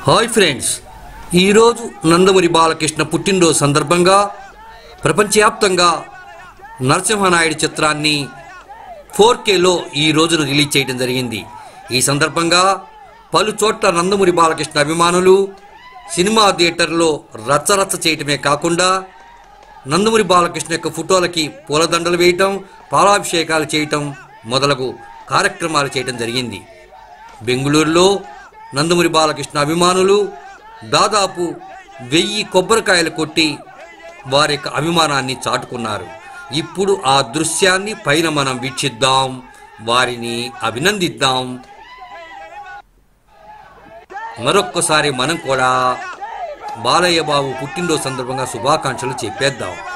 hi friends ఈరోజు నందమూరి బాలకృష్ణ పుట్టినరోజు సందర్భంగా ప్రపంచవ్యాప్తంగా నరసింహనాయుడు చిత్రాన్ని ఫోర్ కేలో ఈ రోజున రిలీజ్ చేయడం జరిగింది ఈ సందర్భంగా పలు చోట్ల నందమూరి బాలకృష్ణ అభిమానులు సినిమా థియేటర్లో రచ్చరచ్చ చేయటమే కాకుండా నందమూరి బాలకృష్ణ యొక్క ఫోటోలకి పూలదండలు వేయటం పాలాభిషేకాలు చేయటం మొదలగు కార్యక్రమాలు చేయటం జరిగింది బెంగళూరులో నందమూరి బాలకృష్ణ అభిమానులు దాదాపు వెయ్యి కొబ్బరికాయలు కొట్టి వారి యొక్క అభిమానాన్ని చాటుకున్నారు ఇప్పుడు ఆ దృశ్యాన్ని పైన మనం వీక్షిద్దాం వారిని అభినందిద్దాం మరొక్కసారి మనం కూడా బాలయ్య బాబు పుట్టినరోజు సందర్భంగా శుభాకాంక్షలు చెప్పేద్దాం